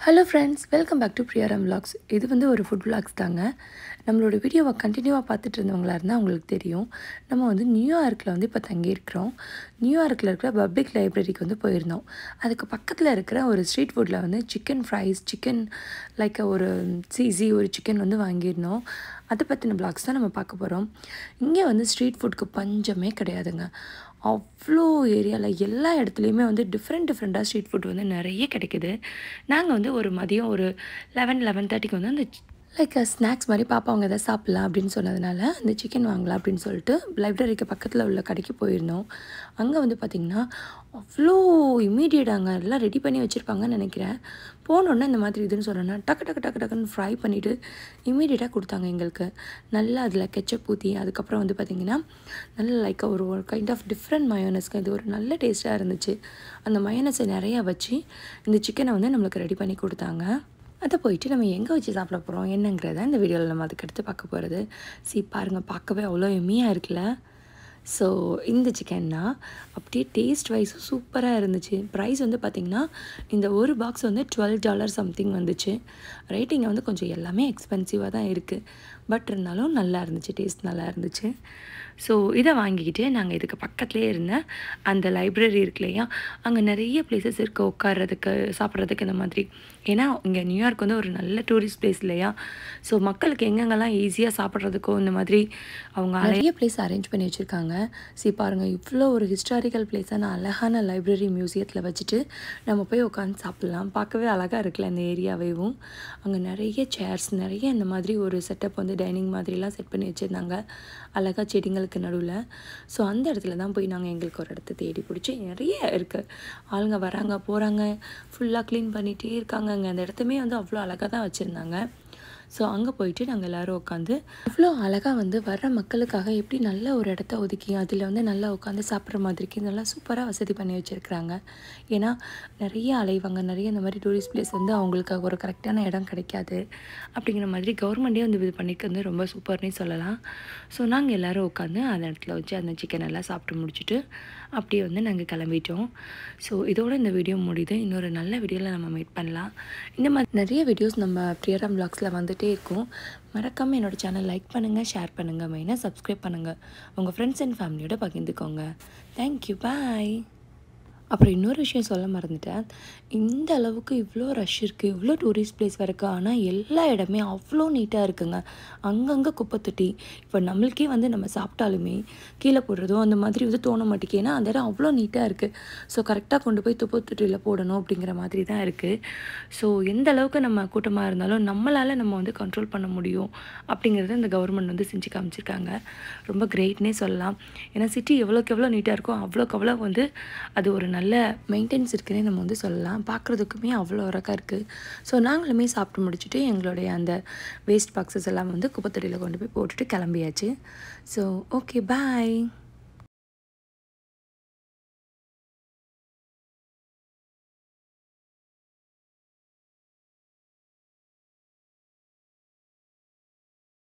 hello friends welcome back to பிரியாரம் vlogs இது வந்து ஒரு ஃபுட் vlogs தாங்க நம்மளோட வீடியோவை கண்டினியூவாக பார்த்துட்டு இருந்தவங்களா இருந்தால் உங்களுக்கு தெரியும் நம்ம வந்து நியூயார்க்கில் வந்து இப்போ தங்கியிருக்கிறோம் நியூயார்க்கில் இருக்கிற பப்ளிக் லைப்ரரிக்கு வந்து போயிருந்தோம் அதுக்கு பக்கத்தில் இருக்கிற ஒரு ஸ்ட்ரீட் ஃபுட்டில் வந்து சிக்கன் ஃப்ரைஸ் சிக்கன் லைக் ஒரு சீசி ஒரு சிக்கன் வந்து வாங்கியிருந்தோம் அதை பற்றின vlogs தான் நம்ம பார்க்க போகிறோம் இங்கே வந்து ஸ்ட்ரீட் ஃபுட்க்கு பஞ்சமே கிடையாதுங்க அவ்வளோ ஏரியாவில் எல்லா இடத்துலையுமே வந்து டிஃப்ரெண்ட் டிஃப்ரெண்ட்டாக ஸ்ட்ரீட் ஃபுட் வந்து நிறைய கிடைக்குது நாங்கள் வந்து ஒரு மதியம் ஒரு லெவன் லெவன் தேர்ட்டிக்கு வந்து அந்த லைக் ஸ்நாக்ஸ் மாதிரி பாப்பா அவங்க எதாவது சாப்பிட்லாம் அப்படின்னு சொன்னதுனால அந்த சிக்கன் வாங்கலாம் அப்படின்னு சொல்லிட்டு லைப்ரரிக்கு பக்கத்தில் உள்ள கடைக்கு போயிருந்தோம் அங்கே வந்து பார்த்திங்கன்னா அவ்வளோ இம்மீடியட்டாங்க எல்லாம் ரெடி பண்ணி வச்சுருப்பாங்கன்னு நினைக்கிறேன் போனோன்னே இந்த மாதிரி இதுன்னு சொன்னோன்னா டக்கு டக்கு டக்கு டக்குன்னு ஃப்ரை பண்ணிவிட்டு இம்மீடியட்டாக கொடுத்தாங்க எங்களுக்கு நல்லா அதில் கெச்சப் ஊற்றி அதுக்கப்புறம் வந்து பார்த்திங்கன்னா நல்ல லைக் ஒரு ஒரு கைண்ட் ஆஃப் டிஃப்ரெண்ட் மயோனஸ்க்கு இது ஒரு நல்ல டேஸ்ட்டாக இருந்துச்சு அந்த மயோனஸை நிறையா வச்சு இந்த சிக்கனை வந்து நம்மளுக்கு ரெடி பண்ணி கொடுத்தாங்க அதை போயிட்டு நம்ம எங்கே வச்சு சாப்பிட போகிறோம் என்னங்கிறத இந்த வீடியோவில் நம்ம அதுக்கு எடுத்து பார்க்க போகிறது சி பாருங்கள் பார்க்கவே அவ்வளோ எம்மியாக இருக்குல்ல ஸோ இந்த சிக்கன்னா அப்படியே டேஸ்ட் வைஸும் சூப்பராக இருந்துச்சு ப்ரைஸ் வந்து பார்த்திங்கன்னா இந்த ஒரு பாக்ஸ் வந்து டுவெல் டாலர் சம்திங் வந்துச்சு ரேட்டிங் வந்து கொஞ்சம் எல்லாமே எக்ஸ்பென்சிவாக தான் இருக்குது பட் இருந்தாலும் நல்லா இருந்துச்சு டேஸ்ட் நல்லா இருந்துச்சு ஸோ இதை வாங்கிக்கிட்டு நாங்கள் இதுக்கு பக்கத்துலேயே இருந்த அந்த லைப்ரரி இருக்கு இல்லையா அங்கே நிறைய பிளேசஸ் இருக்குது உட்கார்றதுக்கு சாப்பிட்றதுக்கு இந்த மாதிரி ஏன்னா இங்கே நியூயார்க் வந்து ஒரு நல்ல டூரிஸ்ட் பிளேஸ் இல்லையா ஸோ மக்களுக்கு எங்கெங்கெல்லாம் ஈஸியாக சாப்பிட்றதுக்கோ இந்த மாதிரி அவங்க நிறைய பிளேஸ் அரேஞ்ச் பண்ணி வச்சுருக்காங்க சி பாருங்கள் இவ்வளோ ஒரு ஹிஸ்டாரிக்கல் பிளேஸான அழகான லைப்ரரி மியூசியத்தில் வச்சுட்டு நம்ம போய் உட்காந்து சாப்பிட்லாம் பார்க்கவே அழகாக இருக்குல்ல அந்த ஏரியாவேவும் அங்கே நிறைய சேர்ஸ் நிறைய இந்த மாதிரி ஒரு செட்டப் வந்து டைனிங் மாதிரிலாம் செட் பண்ணி வச்சுருந்தாங்க அழகாக செடிங்களுக்கு நடுவில் ஸோ அந்த இடத்துல தான் போய் நாங்கள் எங்களுக்கு ஒரு இடத்த தேடி பிடிச்சி நிறைய இருக்குது ஆளுங்க வராங்க போகிறாங்க ஃபுல்லாக க்ளீன் பண்ணிகிட்டே இருக்காங்க அங்கே அந்த இடத்துமே வந்து அவ்வளோ அழகாக தான் வச்சுருந்தாங்க ஸோ அங்கே போயிட்டு நாங்கள் எல்லோரும் உட்காந்து இவ்வளோ அழகாக வந்து வர்ற மக்களுக்காக எப்படி நல்ல ஒரு இடத்த ஒதுக்கி அதில் வந்து நல்லா உட்காந்து சாப்பிட்ற மாதிரிக்கு நல்லா சூப்பராக வசதி பண்ணி வச்சுருக்குறாங்க ஏன்னா நிறைய அலைவாங்க நிறைய இந்த மாதிரி டூரிஸ்ட் பிளேஸ் வந்து அவங்களுக்கு ஒரு கரெக்டான இடம் கிடைக்காது அப்படிங்கிற மாதிரி கவர்மெண்ட்டே வந்து இது பண்ணிக்க வந்து ரொம்ப சூப்பர்னே சொல்லலாம் ஸோ நாங்கள் எல்லோரும் உட்காந்து அந்த இடத்துல வச்சு அந்த சிக்கன் எல்லாம் சாப்பிட்டு முடிச்சுட்டு அப்படியே வந்து நாங்கள் கிளம்பிட்டோம் ஸோ இதோட இந்த வீடியோ முடியுது இன்னொரு நல்ல வீடியோவில் நம்ம மீட் பண்ணலாம் இந்த மாதிரி நிறைய வீடியோஸ் நம்ம பிரியரம் பிளாக்ஸில் வந்துகிட்டே இருக்கும் மறக்காமல் என்னோடய சேனல் லைக் பண்ணுங்கள் ஷேர் பண்ணுங்கள் மெயினாக சப்ஸ்கிரைப் பண்ணுங்கள் உங்கள் ஃப்ரெண்ட்ஸ் அண்ட் ஃபேமிலியோட பகிர்ந்துக்கோங்க தேங்க்யூ பாய் அப்புறம் இன்னொரு விஷயம் சொல்ல மறந்துட்டேன் இந்த அளவுக்கு இவ்வளோ ரஷ் இருக்குது இவ்வளோ டூரிஸ்ட் பிளேஸ் இருக்குது ஆனால் எல்லா இடமே அவ்வளோ நீட்டாக இருக்குங்க அங்கங்கே குப்பை தொட்டி இப்போ நம்மளுக்கே வந்து நம்ம சாப்பிட்டாலுமே கீழே போடுறதோ அந்த மாதிரி வந்து தோண மாட்டேங்குது ஏன்னா அந்த இடம் அவ்வளோ நீட்டாக இருக்குது ஸோ கரெக்டாக கொண்டு போய் துப்பு தொட்டியில் போடணும் அப்படிங்கிற மாதிரி தான் இருக்குது ஸோ எந்த அளவுக்கு நம்ம கூட்டமாக இருந்தாலும் நம்மளால் நம்ம வந்து கண்ட்ரோல் பண்ண முடியும் அப்படிங்கிறத இந்த கவர்மெண்ட் வந்து செஞ்சு காமிச்சிருக்காங்க ரொம்ப கிரேட்னே சொல்லலாம் ஏன்னா சிட்டி எவ்வளோக்கு எவ்வளோ நீட்டாக இருக்கோ அவ்வளோக்கு அவ்வளோ வந்து அது ஒரு நல்ல மெயின்டெனன்ஸ் இருக்குன்னே நம்ம வந்து சொல்லலாம் பார்க்குறதுக்குமே அவ்வளோ அழகாக இருக்குது ஸோ நாங்களுமே சாப்பிட்டு முடிச்சுட்டு எங்களுடைய அந்த வேஸ்ட் பாக்ஸஸ் எல்லாம் வந்து குப்பைத்தொட்டியில் கொண்டு போய் போட்டுட்டு கிளம்பியாச்சு ஸோ ஓகே பாய்